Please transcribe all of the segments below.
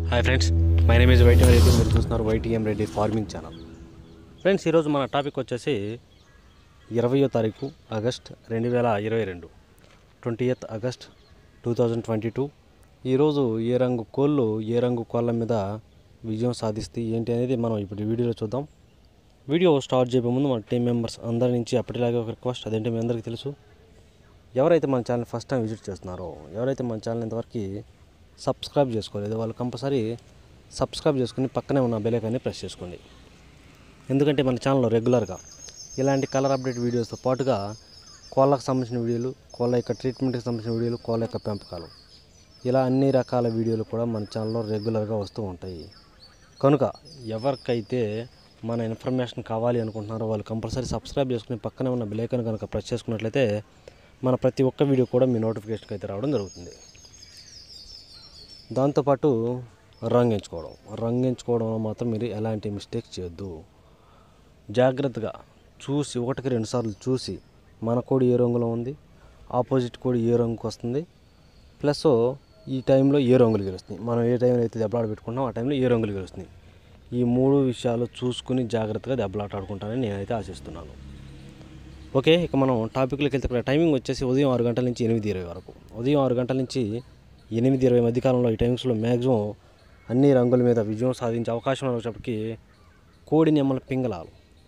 hi friends my name is YTM Reddy మీరు చూస్తున్నారు YTM Reddy farming channel friends ఈరోజు మన టాపిక్ వచ్చేసి ఇరవయో తారీఖు ఆగస్ట్ రెండు వేల ఇరవై రెండు twenty eighth August two thousand twenty two ఈరోజు ఏ రంగు కోళ్ళు ఏ రంగు కోళ్ళ మీద విజయం సాధిస్తాయి ఏంటి అనేది మనం ఇప్పుడు ఈ వీడియోలో చూద్దాం వీడియో స్టార్ట్ చేయబోయే ముందు మన టీం మెంబర్స్ అందరి నుంచి అప్పటిలాగే ఒక రిక్వెస్ట్ అదేంటి మీ అందరికీ తెలుసు ఎవరైతే మన ఛానల్ ఫస్ట్ టైం విజిట్ చేస్తున్నారో ఎవరైతే మన ఛానల్ ఇంతవరకు సబ్స్క్రైబ్ చేసుకోలేదు వాళ్ళు కంపల్సరీ సబ్స్క్రైబ్ చేసుకుని పక్కనే ఉన్న బెలైకాన్ని ప్రెస్ చేసుకోండి ఎందుకంటే మన ఛానల్లో రెగ్యులర్గా ఇలాంటి కలర్ అప్డేట్ వీడియోస్తో పాటుగా కోళ్ళకు సంబంధించిన వీడియోలు కోళ్ళ యొక్క ట్రీట్మెంట్కి సంబంధించిన వీడియోలు కోళ్ళ యొక్క పెంపకాలు ఇలా అన్ని రకాల వీడియోలు కూడా మన ఛానల్లో రెగ్యులర్గా వస్తూ ఉంటాయి కనుక ఎవరికైతే మన ఇన్ఫర్మేషన్ కావాలి అనుకుంటున్నారో వాళ్ళు కంపల్సరీ సబ్స్క్రైబ్ చేసుకుని పక్కనే ఉన్న బెలైకన్ కనుక ప్రెస్ చేసుకున్నట్లయితే మన ప్రతి ఒక్క వీడియో కూడా మీ నోటిఫికేషన్కి అయితే రావడం జరుగుతుంది దాంతోపాటు రంగు ఎంచుకోవడం రంగు ఎంచుకోవడంలో మాత్రం మీరు ఎలాంటి మిస్టేక్ చేయొద్దు జాగ్రత్తగా చూసి ఒకటికి రెండు సార్లు చూసి మన కోడి ఏ రంగులో ఉంది ఆపోజిట్ కోడి ఏ రంగుకి వస్తుంది ప్లస్ ఈ టైంలో ఏ రంగులు గెలుస్తుంది మనం ఏ టైంలో అయితే దెబ్బలాట పెట్టుకుంటామో ఆ టైంలో ఏ రంగులు గెలుస్తుంది ఈ మూడు విషయాలు చూసుకుని జాగ్రత్తగా దెబ్బలాట ఆడుకుంటానని నేనైతే ఆశిస్తున్నాను ఓకే ఇక మనం టాపిక్లోకి వెళ్తే ఇక్కడ టైమింగ్ వచ్చేసి ఉదయం ఆరు గంటల నుంచి ఎనిమిది ఇరవై వరకు ఉదయం ఆరు గంటల నుంచి ఎనిమిది ఇరవై మధ్యకాలంలో ఈ టైమ్స్లో మ్యాక్సిమం అన్ని రంగుల మీద విజయం సాధించే అవకాశం ఉన్నప్పటికీ కోడి నెమల పింగళాలు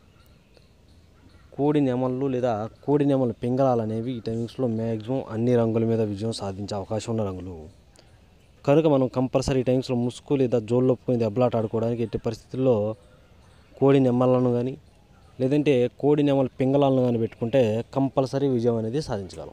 కోడి నెమళ్ళు లేదా కోడి నెమల పింగళాలు అనేవి ఈ టైమింగ్స్లో మ్యాక్సిమం అన్ని రంగుల మీద విజయం సాధించే అవకాశం ఉన్న రంగులు కనుక మనం కంపల్సరీ టైమ్స్లో ముసుగు లేదా జోల్లో పోయి దెబ్బలాట ఆడుకోవడానికి ఎట్టి పరిస్థితుల్లో కోడి నెమ్మలను కానీ లేదంటే కోడి నెమల పింగళాలను కానీ పెట్టుకుంటే కంపల్సరీ విజయం అనేది సాధించగలం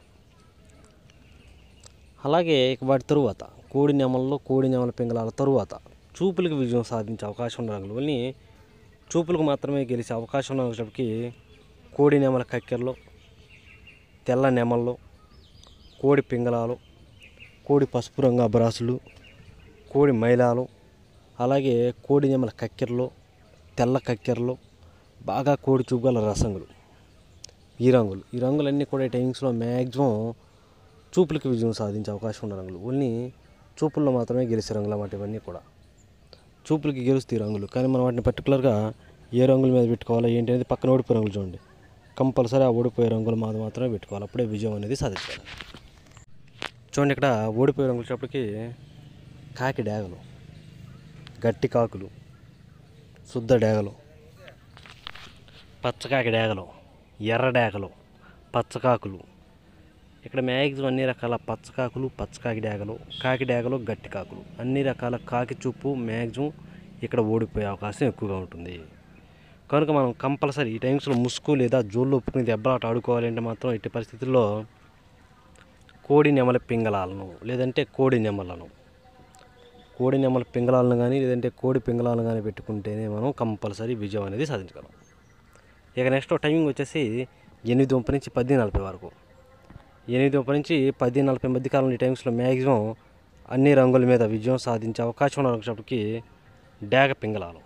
అలాగే ఇక వాటి తరువాత కోడి నెమల్లో కోడి నెమల పింగళాల తరువాత చూపులకు విజయం సాధించే అవకాశం ఉన్న రంగులు ఓన్లీ చూపులకు మాత్రమే గెలిచే అవకాశం ఉన్నప్పటికీ కోడి నెమల కక్కెరలు తెల్ల నెమల్లో కోడి పింగళాలు కోడి పసుపు రంగు అబ్రాసులు కోడి మైలాలు అలాగే కోడి నెమల కక్కెరలు తెల్ల కక్కెరలు బాగా కోడి చూపు గల రసంగులు ఈ రంగులు ఈ రంగులన్నీ కూడా ఈ టైమింగ్స్లో మ్యాక్సిమం చూపులకి విజయం సాధించే అవకాశం ఉన్న రంగులు ఓన్లీ చూపుల్లో మాత్రమే గెలిచే రంగులు అన్నమాట ఇవన్నీ కూడా చూపులకి గెలుస్తాయి ఈ రంగులు కానీ మనం వాటిని పర్టికులర్గా ఏ రంగుల మీద పెట్టుకోవాలో ఏంటి అనేది పక్కన ఓడిపోయే రంగులు చూడండి కంపల్సరీ ఆ ఓడిపోయే రంగులు మాది మాత్రమే పెట్టుకోవాలి అప్పుడే విజయం అనేది సాధించాలి చూడండి ఇక్కడ ఓడిపోయే రంగులు వచ్చేప్పటికి కాకి డేగలు గట్టి కాకులు శుద్ధ డేగలు పచ్చకాకి డేగలు ఎర్ర డేగలు పచ్చకాకులు ఇక్కడ మ్యాక్సిమం అన్ని రకాల పచ్చకాకులు పచ్చకాకి డేగలు కాకి డేగలు గట్టి కాకులు అన్ని రకాల కాకి చూపు మ్యాక్సిమం ఇక్కడ ఓడిపోయే అవకాశం ఎక్కువగా ఉంటుంది కనుక మనం కంపల్సరీ ఈ టైమ్స్లో ముసుగు లేదా జోళ్ళు ఒప్పుకుని దెబ్బలాట ఆడుకోవాలంటే మాత్రం ఎట్టి పరిస్థితుల్లో కోడి నెమల పింగళాలను లేదంటే కోడి నెమలను కోడి నెమల పింగళాలను కానీ లేదంటే కోడి పింగళాలను కానీ పెట్టుకుంటేనే మనం కంపల్సరీ విజయం అనేది సాధించగలం ఇక నెక్స్ట్ టైమింగ్ వచ్చేసి ఎనిమిది ముప్పై నుంచి పది నలభై వరకు ఎనిమిది ముప్పై నుంచి పది నలభై మధ్య కాలంలో ఈ టైమ్స్లో మ్యాక్సిమం అన్ని రంగుల మీద విజయం సాధించే అవకాశం ఉన్నప్పటికీ డేగ పింగళాలు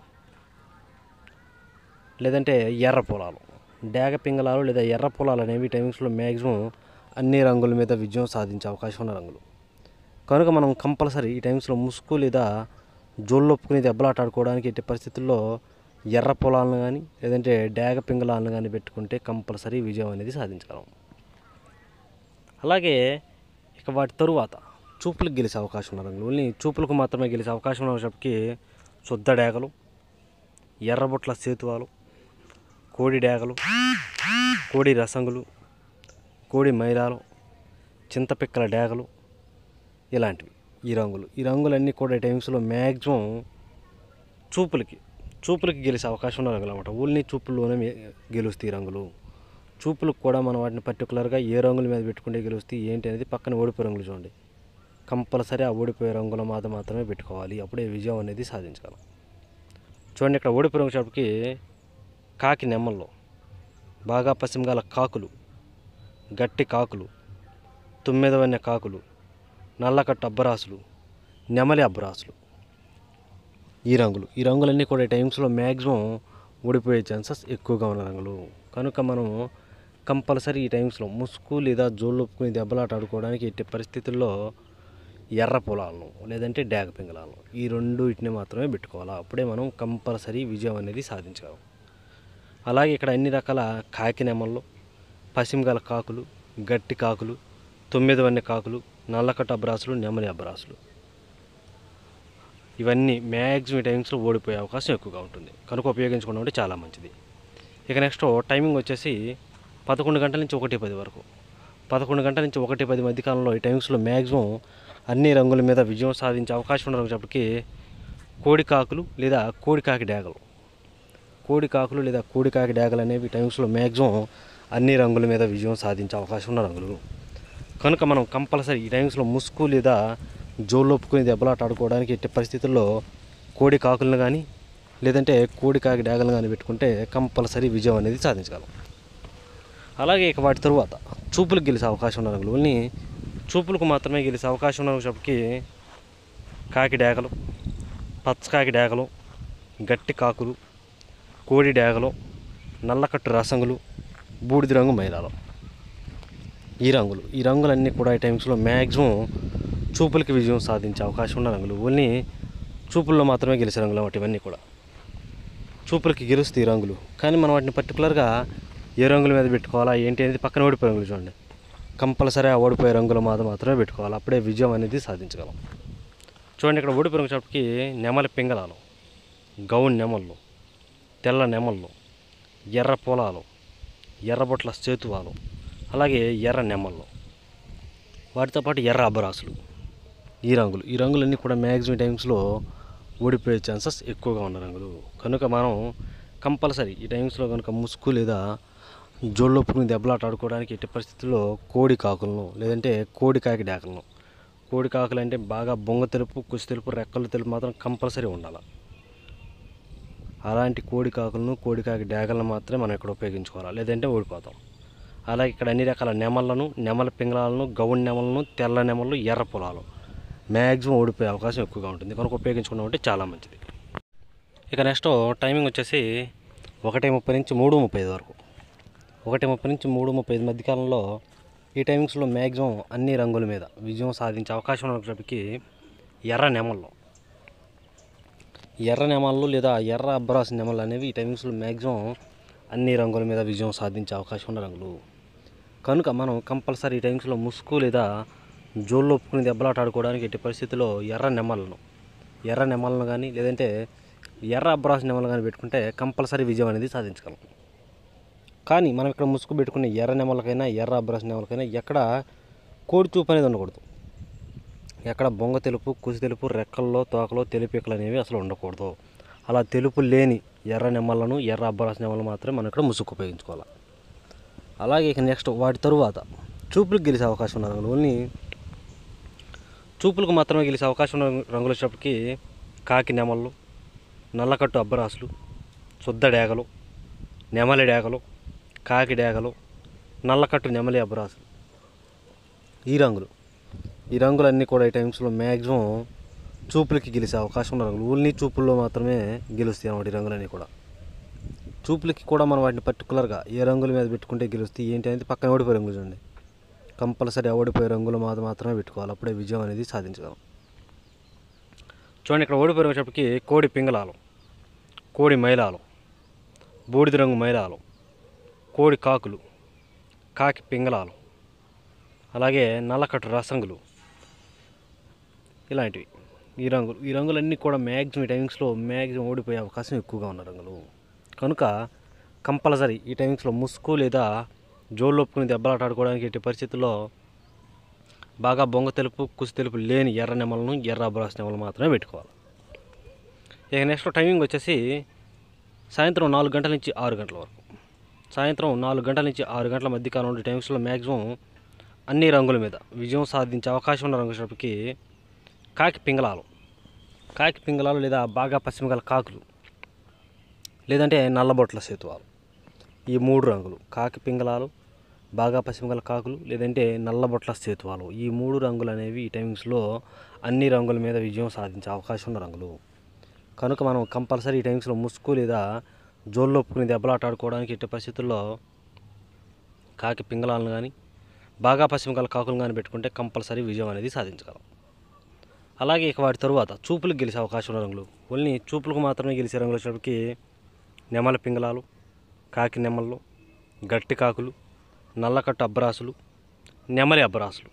లేదంటే ఎర్ర పొలాలు డేగ పింగళాలు లేదా ఎర్ర పొలాలు అనేవి ఈ టైమింగ్స్లో మ్యాక్సిమం అన్ని రంగుల మీద విజయం సాధించే అవకాశం ఉన్న రంగులు కనుక మనం కంపల్సరీ ఈ టైమ్స్లో ముసుగు లేదా జోళ్ళొప్పుకుని దెబ్బలాట ఆడుకోవడానికి ఎట్టి పరిస్థితుల్లో ఎర్ర పొలాలను కానీ లేదంటే డేగ పింగళాలను కానీ పెట్టుకుంటే కంపల్సరీ విజయం అనేది సాధించగలం అలాగే ఇక వాటి తరువాత చూపులకు గెలిచే అవకాశం ఉన్న రంగులు ఓన్లీ చూపులకు మాత్రమే గెలిచే అవకాశం ఉన్నప్పటికీ శుద్ధ డేగలు ఎర్రబొట్ల సేతువాలు కోడి డేగలు కోడి రసంగులు కోడి మైలాలు చింతపిక్కల డేగలు ఇలాంటివి ఈ రంగులు ఈ రంగులన్నీ కూడా ఈ టైమ్స్లో మ్యాక్సిమం చూపులకి చూపులకి గెలిచే అవకాశం ఉన్న రంగులు అనమాట ఓన్లీ చూపుల్లోనే మే- గెలుస్తాయి ఈ రంగులు చూపులకు కూడా మనం వాటిని పర్టికులర్గా ఏ రంగుల మీద పెట్టుకుంటే గెలుస్తాయి ఏంటి అనేది పక్కన ఓడిపోయే రంగులు చూడండి కంపల్సరీ ఆ ఓడిపోయే రంగుల మాత మాత్రమే పెట్టుకోవాలి అప్పుడే విజయం అనేది సాధించగలం చూడండి ఇక్కడ ఓడిపోయే రంగు చెప్పకి కాకి నెమ్మల్లో బాగా పశ్చిమగాల కాకులు గట్టి కాకులు తుమ్మెదవన్న కాకులు నల్లకట్ట అబ్బరాసులు నెమలి అబ్బరాసులు ఈ రంగులు ఈ రంగులన్నీ కూడా ఈ టైమ్స్లో మ్యాక్సిమం ఓడిపోయే ఛాన్సెస్ ఎక్కువగా ఉన్న రంగులు కనుక మనం కంపల్సరీ ఈ టైమ్స్లో ముసుగు లేదా జోళ్ళు ఒప్పుకుని దెబ్బలాట ఆడుకోవడానికి ఎట్టి పరిస్థితుల్లో ఎర్ర పొలాలను లేదంటే డ్యాగ పింగళాలను ఈ రెండు వీటిని మాత్రమే పెట్టుకోవాలి అప్పుడే మనం కంపల్సరీ విజయం అనేది సాధించగలం అలాగే ఇక్కడ అన్ని రకాల కాకి నెమళ్ళు పసిమిగల కాకులు గట్టి కాకులు తొమ్మిది వన్నె కాకులు నల్లకట్ట అబ్రాసులు నెమలి అబ్రాసులు ఇవన్నీ మ్యాక్సిమం టైమింగ్స్లో ఓడిపోయే అవకాశం ఎక్కువగా ఉంటుంది కనుక ఉపయోగించుకోవడం అంటే చాలా మంచిది ఇక నెక్స్ట్ టైమింగ్ వచ్చేసి పదకొండు గంటల నుంచి ఒకటి పది వరకు పదకొండు గంటల నుంచి ఒకటి పది మధ్యకాలంలో ఈ టైమింగ్స్లో మ్యాక్సిమం అన్ని రంగుల మీద విజయం సాధించే అవకాశం ఉన్నప్పటికీ కోడి కాకులు లేదా కోడి కాకి డ్యాగలు కోడి కాకులు లేదా కోడి కాకి డ్యాగలు అనేవి ఈ టైమ్స్లో మ్యాక్సిమం అన్ని రంగుల మీద విజయం సాధించే అవకాశం ఉన్న రంగులు కనుక మనం కంపల్సరీ ఈ టైమ్స్లో ముసుగు లేదా జోలొప్పుకుని దెబ్బలాట ఆడుకోవడానికి ఎట్టి పరిస్థితుల్లో కోడి కాకులను కానీ లేదంటే కోడి కాకి డ్యాగలను కానీ పెట్టుకుంటే కంపల్సరీ విజయం అనేది సాధించగలం అలాగే ఇక వాటి తరువాత చూపులకు గెలిచే అవకాశం ఉన్న రంగులు ఓన్లీ చూపులకు మాత్రమే గెలిచే అవకాశం ఉన్నప్పటికీ కాకి డ్యాగలు పచ్చకాకి డ్యాగలు గట్టి కాకులు కోడి డ్యాగలు నల్లకట్టు రసంగులు బూడిద రంగు మైలాలు ఈ రంగులు ఈ రంగులన్నీ కూడా ఈ టైమ్స్లో మ్యాక్సిమం చూపులకి విజయం సాధించే అవకాశం ఉన్న రంగులు ఓన్లీ చూపుల్లో మాత్రమే గెలిచే రంగులు అన్నమాట ఇవన్నీ కూడా చూపులకి గెలుస్తాయి ఈ రంగులు కానీ మనం వాటిని పర్టికులర్గా ఏ రంగుల మీద పెట్టుకోవాలా ఏంటి అనేది పక్కన ఓడిపోయే రంగులు చూడండి కంపల్సరీ ఆ ఓడిపోయే రంగుల మీద మాత్రమే పెట్టుకోవాలి అప్పుడే విజయం అనేది సాధించగలం చూడండి ఇక్కడ ఓడిపోయే రంగు నెమలి పింగళాలు గౌన్ నెమళ్ళు తెల్ల నెమళ్ళు ఎర్ర పొలాలు ఎర్రబొట్ల సేతువాలు అలాగే ఎర్ర నెమళ్ళు వాటితో పాటు ఎర్ర అబ్బరాసులు ఈ రంగులు ఈ రంగులన్నీ కూడా మ్యాక్సిమం టైమ్స్లో ఓడిపోయే ఛాన్సెస్ ఎక్కువగా ఉన్న రంగులు కనుక మనం కంపల్సరీ ఈ టైమ్స్లో కనుక ముసుగు లేదా జోళ్ళొప్పుకుని దెబ్బలాట ఆడుకోవడానికి ఎట్టి పరిస్థితుల్లో కోడి కాకులను లేదంటే కోడి కాకి డాకలను కోడి కాకులు అంటే బాగా బొంగ తెలుపు కుసి తెలుపు రెక్కలు తెలుపు మాత్రం కంపల్సరీ ఉండాలి అలాంటి కోడి కాకులను కోడి కాకి డాగలను మాత్రమే మనం ఇక్కడ ఉపయోగించుకోవాలి లేదంటే ఓడిపోతాం అలాగే ఇక్కడ అన్ని రకాల నెమళ్ళను నెమల పింగళాలను గౌన్ నెమలను తెల్ల నెమలు ఎర్ర పొలాలు మ్యాక్సిమం ఓడిపోయే అవకాశం ఎక్కువగా ఉంటుంది కనుక ఉపయోగించుకున్నాం అంటే చాలా మంచిది ఇక నెక్స్ట్ టైమింగ్ వచ్చేసి ఒకటి ముప్పై నుంచి మూడు ముప్పై ఐదు వరకు ఒకటి ముప్పై నుంచి మూడు ముప్పై ఐదు మధ్యకాలంలో ఈ టైమింగ్స్లో మ్యాక్సిమం అన్ని రంగుల మీద విజయం సాధించే అవకాశం ఉన్నప్పటికీ ఎర్ర నెమళ్ళు ఎర్ర నెమళ్ళు లేదా ఎర్ర అబ్బరాస్ నెమళ్ళు అనేవి ఈ టైమింగ్స్లో మ్యాక్సిమం అన్ని రంగుల మీద విజయం సాధించే అవకాశం ఉన్న రంగులు కనుక మనం కంపల్సరీ ఈ టైమ్స్లో ముసుగు లేదా జోళ్ళు ఒప్పుకుని దెబ్బలాట ఆడుకోవడానికి ఎట్టి పరిస్థితుల్లో ఎర్ర నెమలను ఎర్ర నెమలను కానీ లేదంటే ఎర్ర అబ్రాస్ నెమలు కానీ పెట్టుకుంటే కంపల్సరీ విజయం అనేది సాధించగలం కానీ మనం ఇక్కడ ముసుగు పెట్టుకునే ఎర్ర నెమలకైనా ఎర్ర అబ్రాస్ నెమలకైనా ఎక్కడ కోడి చూపు అనేది ఉండకూడదు ఎక్కడ బొంగ తెలుపు కుసి తెలుపు రెక్కల్లో తోకలో తెలుపికలు అనేవి అసలు ఉండకూడదు అలా తెలుపు లేని ఎర్ర నెమ్మలను ఎర్ర అబ్బరాస్ నెమ్మలు మాత్రమే మనం ఇక్కడ ముసుగు ఉపయోగించుకోవాలి అలాగే ఇక నెక్స్ట్ వాటి తరువాత చూపులకు గెలిచే అవకాశం ఉన్న రంగులు ఓన్లీ చూపులకు మాత్రమే గెలిచే అవకాశం ఉన్న రంగులు వచ్చేటప్పటికి కాకి నెమళ్ళు నల్లకట్టు అబ్బరాసులు శుద్ధ డేగలు నెమలి డేగలు కాకి డేగలు నల్లకట్టు నెమలి అబ్బరాసులు ఈ రంగులు ఈ రంగులన్నీ కూడా ఈ టైమ్స్లో మ్యాక్సిమం చూపులకి గెలిచే అవకాశం ఉన్న రంగులు ఓన్లీ చూపుల్లో మాత్రమే గెలుస్తాయి అన్నమాట ఈ రంగులన్నీ కూడా చూపులకి కూడా మనం వాటిని పర్టికులర్గా ఏ రంగుల మీద పెట్టుకుంటే గెలుస్తాయి ఏంటి అనేది పక్కన ఓడిపోయే రంగులు చూడండి కంపల్సరీ ఓడిపోయే రంగుల మీద మాత్రమే పెట్టుకోవాలి అప్పుడే విజయం అనేది సాధించగలం చూడండి ఇక్కడ ఓడిపోయే వచ్చేటప్పటికి కోడి పింగళాలు కోడి మైలాలు బూడిద రంగు మైలాలు కోడి కాకులు కాకి పింగళాలు అలాగే నల్లకట్టు రసంగులు ఇలాంటివి ఈ రంగులు ఈ రంగులన్నీ కూడా మ్యాక్సిమం టైమింగ్స్లో మ్యాక్సిమం ఓడిపోయే అవకాశం ఎక్కువగా ఉన్న రంగులు కనుక కంపల్సరీ ఈ టైమింగ్స్లో ముసుగు లేదా జోళ్ళు ఒప్పుకుని దెబ్బలాట ఆడుకోవడానికి ఎట్టి పరిస్థితుల్లో బాగా బొంగ తెలుపు కుసి తెలుపు లేని ఎర్ర నెమలను ఎర్ర అబ్రాస్ నెమలు మాత్రమే పెట్టుకోవాలి ఇక నెక్స్ట్ టైమింగ్ వచ్చేసి సాయంత్రం నాలుగు గంటల నుంచి ఆరు గంటల వరకు సాయంత్రం నాలుగు గంటల నుంచి ఆరు గంటల మధ్య కాలంలో టైమ్స్లో మ్యాక్సిమం అన్ని రంగుల మీద విజయం సాధించే అవకాశం ఉన్న రంగు వచ్చేటప్పటికి కాకి పింగళాలు కాకి పింగళాలు లేదా బాగా పశ్చిమగల కాకులు లేదంటే నల్లబొట్ల సేతువాలు ఈ మూడు రంగులు కాకి పింగళాలు బాగా పశ్చిమగల కాకులు లేదంటే నల్లబొట్ల సేతువాలు ఈ మూడు రంగులు అనేవి ఈ టైమింగ్స్లో అన్ని రంగుల మీద విజయం సాధించే అవకాశం ఉన్న రంగులు కనుక మనం కంపల్సరీ ఈ టైమ్స్లో ముసుగు లేదా జోళ్ళు ఒప్పుకుని దెబ్బలాట ఆడుకోవడానికి ఎట్టి పరిస్థితుల్లో కాకి పింగళాలను కానీ బాగా పశ్చిమగల కాకులు కానీ పెట్టుకుంటే కంపల్సరీ విజయం అనేది సాధించగలం అలాగే ఇక వాటి తరువాత చూపులకు గెలిచే అవకాశం ఉన్న రంగులు ఓన్లీ చూపులకు మాత్రమే గెలిచే రంగులు వచ్చేటప్పటికి నెమల పింగళాలు కాకి నెమళ్ళు గట్టి కాకులు నల్లకట్టు అబ్బరాసులు నెమలి అబ్బరాసులు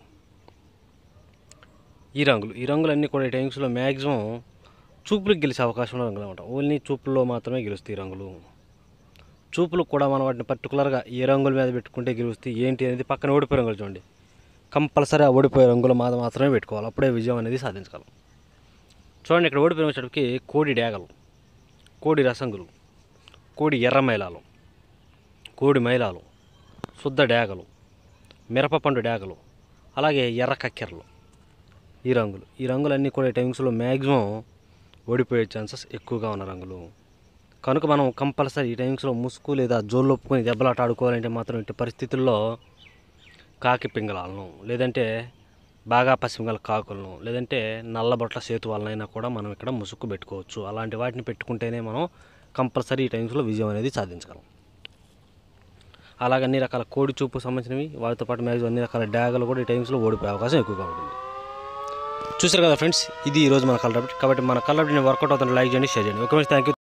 ఈ రంగులు ఈ రంగులన్నీ కూడా ఈ టైమ్స్లో మ్యాక్సిమం చూపులకు గెలిచే అవకాశం ఉన్న రంగులు అనమాట ఓన్లీ చూపుల్లో మాత్రమే గెలుస్తాయి ఈ రంగులు చూపులకు కూడా మనం వాటిని పర్టికులర్గా ఏ రంగుల మీద పెట్టుకుంటే గెలుస్తాయి ఏంటి అనేది పక్కన ఓడిపోయే రంగులు చూడండి కంపల్సరీ ఆ ఓడిపోయే రంగుల మీద మాత్రమే పెట్టుకోవాలి అప్పుడే విజయం అనేది సాధించగలం చూడండి ఇక్కడ ఓడిపోయిన వచ్చేటప్పటికి కోడి డేగలు కోడి రసంగులు కోడి ఎర్ర మైలాలు కోడి మైలాలు శుద్ధ డేగలు మిరపపండు డేగలు అలాగే ఎర్ర కక్కెరలు ఈ రంగులు ఈ రంగులన్నీ కూడా ఈ టైమ్స్లో మ్యాక్సిమం ఓడిపోయే ఛాన్సెస్ ఎక్కువగా ఉన్న రంగులు కనుక మనం కంపల్సరీ ఈ టైమ్స్లో ముసుగు లేదా జోళ్ళు ఒప్పుకొని దెబ్బలాట ఆడుకోవాలంటే మాత్రం ఇట్టి పరిస్థితుల్లో కాకి పింగళాలను లేదంటే బాగా పసిమిగల కాకులను లేదంటే నల్లబొట్ల సేతు వలనైనా కూడా మనం ఇక్కడ ముసుగు పెట్టుకోవచ్చు అలాంటి వాటిని పెట్టుకుంటేనే మనం కంపల్సరీ ఈ టైమ్స్లో విజయం అనేది సాధించగలం అలాగే అన్ని రకాల కోడి చూపు సంబంధించినవి వాటితో పాటు మ్యాక్సిమం అన్ని రకాల డ్యాగలు కూడా ఈ టైమ్స్లో ఓడిపోయే అవకాశం ఎక్కువగా ఉంటుంది చూసారు కదా ఫ్రెండ్స్ ఇది ఈరోజు మన కలర్ కాబట్టి మన కలర్ వర్కౌట్ అవుతుంది లైక్ చేయండి షేర్ చేయండి ఓకే థ్యాంక్ యూ